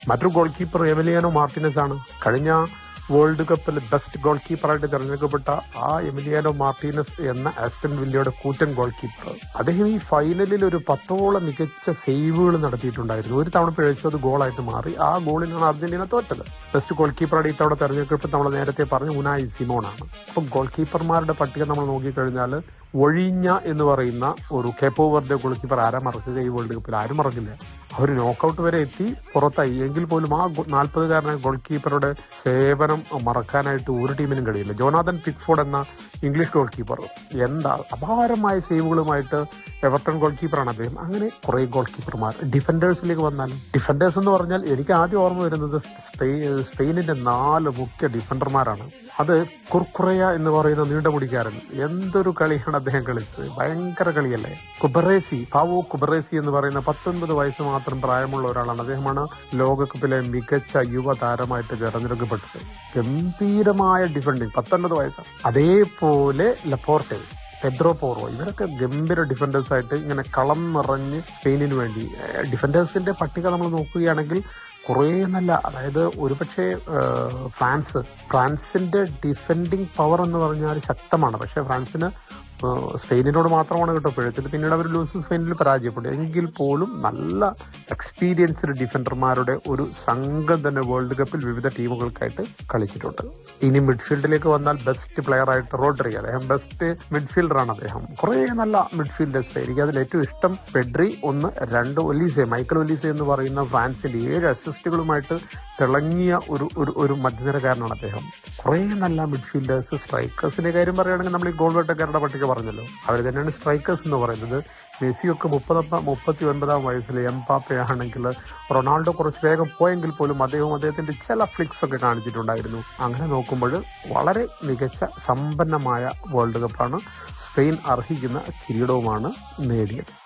മറ്റൊരു goal keeper Emiliano Martinez ആണ് കഴിഞ്ഞ വേൾഡ് കപ്പിൽ ബെസ്റ്റ് ഗോൾ കീപ്പറായിട്ട് തിരഞ്ഞെടുക്കപ്പെട്ട ആ എമിലിയാനോ മാർട്ടീനസ് എന്ന ആസ്റ്റൺ വില്ലയുടെ കൂറ്റൻ ഗോൾ കീപ്പർ അദ്ദേഹം ഈ ഫൈനലിൽ ഒരു പത്തോളം മികച്ച സേവുകൾ നടത്തിയിട്ടുണ്ടായിരുന്നു ഒരു തവണ പിഴച്ചു അത് ഗോളായിട്ട് മാറി ആ ഗോളിനാണ് അർജന്റീന തോറ്റത് ബെസ്റ്റ് ഗോൾ കീപ്പറായിട്ട് ഇത്തവണ തെരഞ്ഞെടുക്കപ്പെട്ട നമ്മൾ നേരത്തെ പറഞ്ഞ ഉനായി സിമോണാണ് അപ്പം ഗോൾ കീപ്പർമാരുടെ പട്ടിക നമ്മൾ നോക്കിക്കഴിഞ്ഞാൽ ഒഴിഞ്ഞ എന്ന് പറയുന്ന ഒരു കേപ്പോ വെർഡെ ഗോൾ കീപ്പർ ആരാ മറക്കുക ഈ വേൾഡ് കപ്പിൽ ആരും മറക്കില്ല അവർ നോക്കൌട്ട് വരെ എത്തി പുറത്തായി എങ്കിൽ പോലും ആ നാൽപ്പതുകാരനായ ഗോൾ കീപ്പറുടെ സേവനം മറക്കാനായിട്ട് ഒരു ടീമിനും കഴിയില്ല ജോനാഥൻ പിക്ഫോർഡ് എന്ന ഇംഗ്ലീഷ് ഗോൾ കീപ്പർ എന്താ അപാരമായ സേവുകളുമായിട്ട് എവർട്ടൺ ഗോൾ കീപ്പറാണ് അദ്ദേഹം അങ്ങനെ കുറെ ഗോൾ കീപ്പർമാർ ഡിഫൻഡേഴ്സിലേക്ക് വന്നാൽ ഡിഫൻഡേഴ്സ് എന്ന് പറഞ്ഞാൽ എനിക്ക് ആദ്യം ഓർമ്മ വരുന്നത് സ്പെയിൻ സ്പെയിനിന്റെ നാല് മുഖ്യ ഡിഫൻഡർമാരാണ് അത് കുർക്കുറയ എന്ന് പറയുന്ന നീണ്ട മുടിക്കാരൻ എന്തൊരു കളിയാണ് അദ്ദേഹം കളിച്ചത് ഭയങ്കര കളിയല്ലേ കുബറേസി പാവോ കുബറേസി എന്ന് പറയുന്ന പത്തൊൻപത് വയസ്സ് മാത്രം പ്രായമുള്ള ഒരാളാണ് അദ്ദേഹമാണ് ലോകകപ്പിലെ മികച്ച യുവതാരമായിട്ട് തെരഞ്ഞെടുക്കപ്പെട്ടത് ഗംഭീരമായ ഡിഫൻഡിങ് പത്തൊൻപത് വയസ്സാണ് അതേപോലെ ലപ്പോർട്ടെ പെഡ്രോ പോറോ ഇവരൊക്കെ ഗംഭീര ഡിഫൻഡേഴ്സ് ആയിട്ട് ഇങ്ങനെ കളം നിറഞ്ഞ് സ്പെയിനിന് വേണ്ടി ഏഹ് ഡിഫൻഡേഴ്സിന്റെ പട്ടിക നമ്മൾ നോക്കുകയാണെങ്കിൽ കുറേ നല്ല അതായത് ഒരുപക്ഷെ ഏഹ് ഫ്രാൻസ് ഫ്രാൻസിന്റെ ഡിഫെൻഡിങ് പവർ എന്ന് പറഞ്ഞാൽ ശക്തമാണ് പക്ഷെ ഫ്രാൻസിന് ഏഹ് സ്പെയിനിനോട് മാത്രമാണ് കേട്ടോ പിഴച്ചത് പിന്നീട് അവർ ലൂസ് സ്പെയിനിൽ പരാജയപ്പെട്ടു എങ്കിൽ പോലും നല്ല എക്സ്പീരിയൻസ്ഡ് ഡിഫൻഡർമാരുടെ ഒരു സംഘം തന്നെ വേൾഡ് കപ്പിൽ വിവിധ ടീമുകൾക്കായിട്ട് കളിച്ചിട്ടുണ്ട് ഇനി മിഡ്ഫീൽഡിലേക്ക് വന്നാൽ ബെസ്റ്റ് പ്ലെയർ ആയിട്ട് റോഡ്രി അദ്ദേഹം ബെസ്റ്റ് മിഡ്ഫീൽഡറാണ് അദ്ദേഹം കുറേ നല്ല മിഡ്ഫീൽഡേഴ്സ് എനിക്ക് അതിൽ ഏറ്റവും ഇഷ്ടം പെഡ്രി ഒന്ന് രണ്ട് ഒലീസെ മൈക്കൽ ഒലീസെ എന്ന് പറയുന്ന ഫ്രാൻസിന്റെ ഏഴ് അസിസ്റ്റുകളുമായിട്ട് തിളങ്ങിയ ഒരു ഒരു ഒരു മധ്യനിരക്കാരനാണ് അദ്ദേഹം കുറേ നല്ല മിഡ്ഫീൽഡേഴ്സ് സ്ട്രൈക്കേഴ്സിന്റെ കാര്യം പറയുകയാണെങ്കിൽ നമ്മൾ ഈ ഗോൾ വേട്ടക്കാരുടെ പട്ടിക പറഞ്ഞല്ലോ അവർ തന്നെയാണ് സ്ട്രൈക്കേഴ്സ് എന്ന് പറയുന്നത് മെസ്സിയൊക്കെ മുപ്പത് മുപ്പത്തി ഒൻപതാം വയസ്സിൽ എംപാപ്പെ ആണെങ്കിൽ റൊണാൾഡോ കുറച്ച് വേഗം പോയെങ്കിൽ പോലും അദ്ദേഹം അദ്ദേഹത്തിന്റെ ചില ഫ്ലിക്സ് ഒക്കെ കാണിച്ചിട്ടുണ്ടായിരുന്നു അങ്ങനെ നോക്കുമ്പോൾ വളരെ മികച്ച സമ്പന്നമായ വേൾഡ് കപ്പാണ് സ്പെയിൻ അർഹിക്കുന്ന കിരീടവുമാണ് നേടിയത്